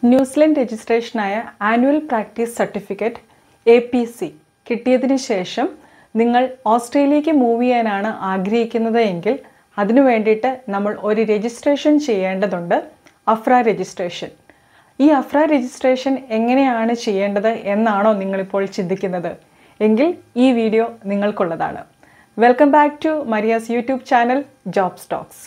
New Zealand രജിസ്ട്രേഷനായ annual practice certificate A P C കിട്ടിയതിന് ശേഷം നിങ്ങൾ ഓസ്ട്രേലിയക്ക് മൂവ് ചെയ്യാനാണ് ആഗ്രഹിക്കുന്നത് എങ്കിൽ അതിനു വേണ്ടിയിട്ട് നമ്മൾ ഒരു രജിസ്ട്രേഷൻ ചെയ്യേണ്ടതുണ്ട് അഫ്ര രജിസ്ട്രേഷൻ ഈ അഫ്ര രജിസ്ട്രേഷൻ എങ്ങനെയാണ് ചെയ്യേണ്ടത് എന്നാണോ നിങ്ങളിപ്പോൾ ചിന്തിക്കുന്നത് എങ്കിൽ ഈ വീഡിയോ നിങ്ങൾക്കുള്ളതാണ് welcome back to Maria's YouTube channel job stocks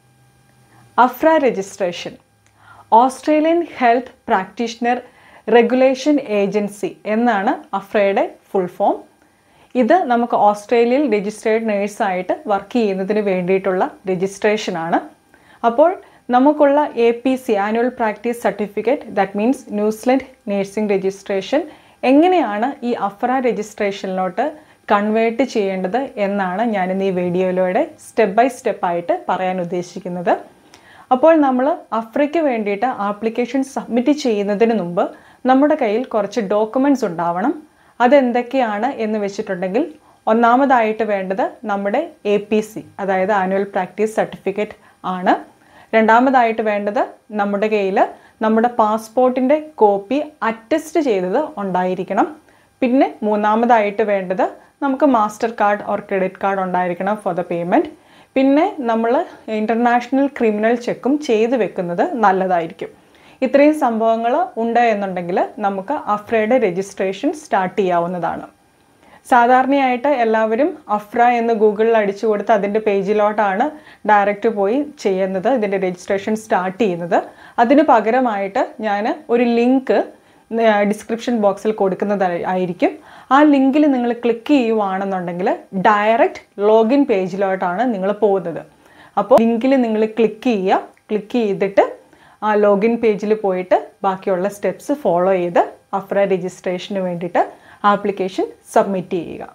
AHPRA registration Australian health practitioner regulation agency എന്നാണ് അഫ്രയുടെ ഫുൾ ഫോം ഇത് നമുക്ക് ഓസ്ട്രേലിയയിൽ രജിസ്ട്രേഡ് നേഴ്സായിട്ട് വർക്ക് ചെയ്യുന്നതിന് വേണ്ടിയിട്ടുള്ള രജിസ്ട്രേഷനാണ് അപ്പോൾ നമുക്കുള്ള A P C annual practice certificate that means New Zealand nursing registration എങ്ങനെയാണ് ഈ അഫ്ര രജിസ്ട്രേഷനിലോട്ട് കൺവേർട്ട് ചെയ്യേണ്ടത് എന്നാണ് ഞാനിന്ന് ഈ വീഡിയോയിലൂടെ സ്റ്റെപ്പ് ബൈ സ്റ്റെപ്പ് ആയിട്ട് പറയാൻ ഉദ്ദേശിക്കുന്നത് അപ്പോൾ നമ്മൾ അഫ്രയ്ക്ക് വേണ്ടിയിട്ട് ആപ്ലിക്കേഷൻ സബ്മിറ്റ് ചെയ്യുന്നതിന് മുമ്പ് നമ്മുടെ കയ്യിൽ കുറച്ച് ഡോക്യുമെൻറ്റ്സ് ഉണ്ടാവണം അതെന്തൊക്കെയാണ് എന്ന് വെച്ചിട്ടുണ്ടെങ്കിൽ ഒന്നാമതായിട്ട് വേണ്ടത് നമ്മുടെ എ പി സി അതായത് ആനുവൽ പ്രാക്ടീസ് സർട്ടിഫിക്കറ്റ് ആണ് രണ്ടാമതായിട്ട് വേണ്ടത് നമ്മുടെ കയ്യിൽ നമ്മുടെ പാസ്പോർട്ടിൻ്റെ കോപ്പി അറ്റസ്റ്റ് ചെയ്തത് ഉണ്ടായിരിക്കണം പിന്നെ മൂന്നാമതായിട്ട് വേണ്ടത് നമുക്ക് Mastercard or credit card ഉണ്ടായിരിക്കണം ഫോർ ദ പേയ്മെൻറ്റ് പിന്നെ നമ്മൾ ഇൻ്റർനാഷണൽ ക്രിമിനൽ ചെക്കും ചെയ്ത് വെക്കുന്നത് നല്ലതായിരിക്കും ഇത്രയും സംഭവങ്ങൾ ഉണ്ട് എന്നുണ്ടെങ്കിൽ നമുക്ക് അഫ്രയുടെ രജിസ്ട്രേഷൻ സ്റ്റാർട്ട് ചെയ്യാവുന്നതാണ് സാധാരണയായിട്ട് എല്ലാവരും അഫ്ര എന്ന് ഗൂഗിളിൽ അടിച്ചു കൊടുത്ത് അതിൻ്റെ പേജിലോട്ടാണ് ഡയറക്റ്റ് പോയി ചെയ്യുന്നത് ഇതിൻ്റെ രജിസ്ട്രേഷൻ സ്റ്റാർട്ട് ചെയ്യുന്നത് അതിന് പകരമായിട്ട് ഞാൻ ഒരു ലിങ്ക് ഡിസ്ക്രിപ്ഷൻ ബോക്സിൽ കൊടുക്കുന്നതായിരിക്കും ആ ലിങ്കിൽ നിങ്ങൾ ക്ലിക്ക് ചെയ്യുവാണെന്നുണ്ടെങ്കിൽ ഡയറക്റ്റ് ലോഗിൻ പേജിലോട്ടാണ് നിങ്ങൾ പോകുന്നത് അപ്പോൾ ലിങ്കിൽ നിങ്ങൾ ക്ലിക്ക് ചെയ്യുക ക്ലിക്ക് ചെയ്തിട്ട് ആ ലോഗിൻ പേജിൽ പോയിട്ട് ബാക്കിയുള്ള സ്റ്റെപ്സ് ഫോളോ ചെയ്ത് അഫ്ര രജിസ്ട്രേഷന് വേണ്ടിയിട്ട് ആപ്ലിക്കേഷൻ സബ്മിറ്റ് ചെയ്യുക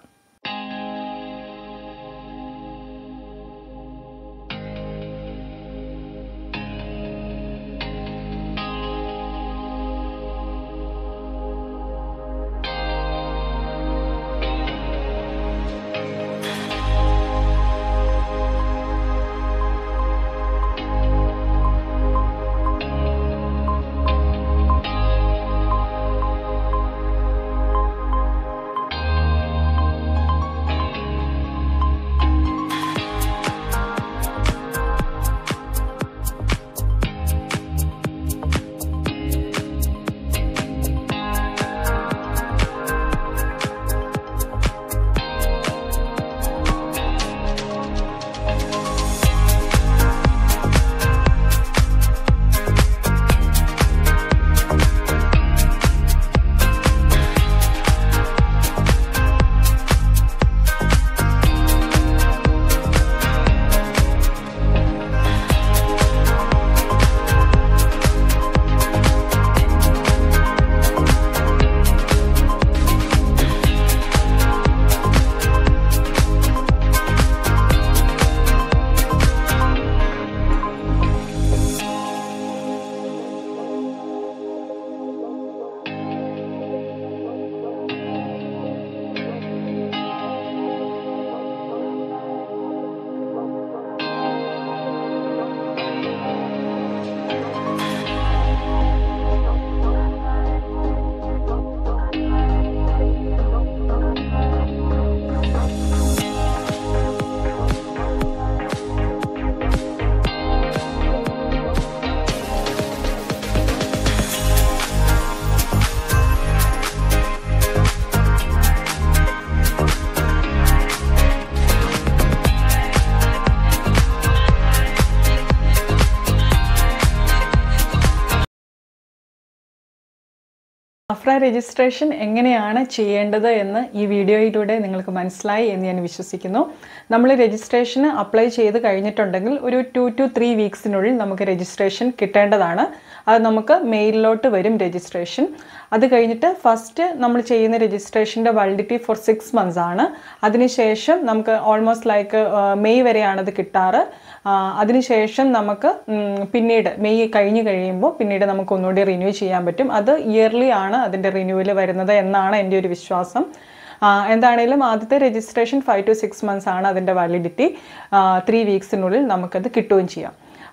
അഫ്ര രജിസ്ട്രേഷൻ എങ്ങനെയാണ് ചെയ്യേണ്ടത് എന്ന് ഈ വീഡിയോയിലൂടെ നിങ്ങൾക്ക് മനസ്സിലായി എന്ന് ഞാൻ വിശ്വസിക്കുന്നു നമ്മൾ രജിസ്ട്രേഷന് അപ്ലൈ ചെയ്ത് കഴിഞ്ഞിട്ടുണ്ടെങ്കിൽ ഒരു ടു ടു ത്രീ വീക്സിനുള്ളിൽ നമുക്ക് രജിസ്ട്രേഷൻ കിട്ടേണ്ടതാണ് അത് നമുക്ക് മെയിലിലോട്ട് വരും രജിസ്ട്രേഷൻ അത് കഴിഞ്ഞിട്ട് ഫസ്റ്റ് നമ്മൾ ചെയ്യുന്ന രജിസ്ട്രേഷൻ്റെ വാലിഡിറ്റി ഫോർ സിക്സ് മന്ത്സ് ആണ് അതിനുശേഷം നമുക്ക് ഓൾമോസ്റ്റ് ലൈക്ക് മെയ് വരെയാണ് അത് കിട്ടാറ് അതിനുശേഷം നമുക്ക് പിന്നീട് മെയ് കഴിഞ്ഞ് കഴിയുമ്പോൾ പിന്നീട് നമുക്ക് ഒന്നുകൂടി റിന്യൂ ചെയ്യാൻ പറ്റും അത് ഇയർലി ആണ് അതിൻ്റെ റിന്യൂവൽ വരുന്നത് എന്നാണ് എൻ്റെ ഒരു വിശ്വാസം എന്താണേലും ആദ്യത്തെ registration five to six months ആണ് അതിൻ്റെ വാലിഡിറ്റി ത്രീ വീക്സിനുള്ളിൽ നമുക്കത് കിട്ടുകയും ചെയ്യാം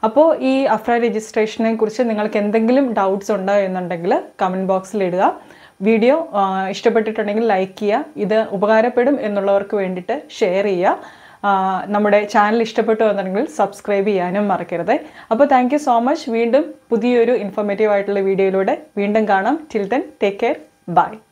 അപ്പോൾ ഈ അഫ്ര രജിസ്ട്രേഷനെ കുറിച്ച് നിങ്ങൾക്ക് എന്തെങ്കിലും ഡൗട്ട്സ് ഉണ്ടോ എന്നുണ്ടെങ്കിൽ കമൻറ്റ് ബോക്സിൽ ഇടുക വീഡിയോ ആ, ഇഷ്ടപ്പെട്ടിട്ടുണ്ടെങ്കിൽ ലൈക്ക് ചെയ്യുക ഇത് ഉപകാരപ്പെടും എന്നുള്ളവർക്ക് വേണ്ടിയിട്ട് ഷെയർ ചെയ്യുക ആ, നമ്മുടെ ചാനൽ ഇഷ്ടപ്പെട്ടു എന്നുണ്ടെങ്കിൽ സബ്സ്ക്രൈബ് ചെയ്യാനും മറക്കരുത് അപ്പോൾ താങ്ക് യു സോ മച്ച് വീണ്ടും പുതിയൊരു ഇൻഫോർമേറ്റീവ് ആയിട്ടുള്ള വീഡിയോയിലൂടെ വീണ്ടും കാണാം till then take care by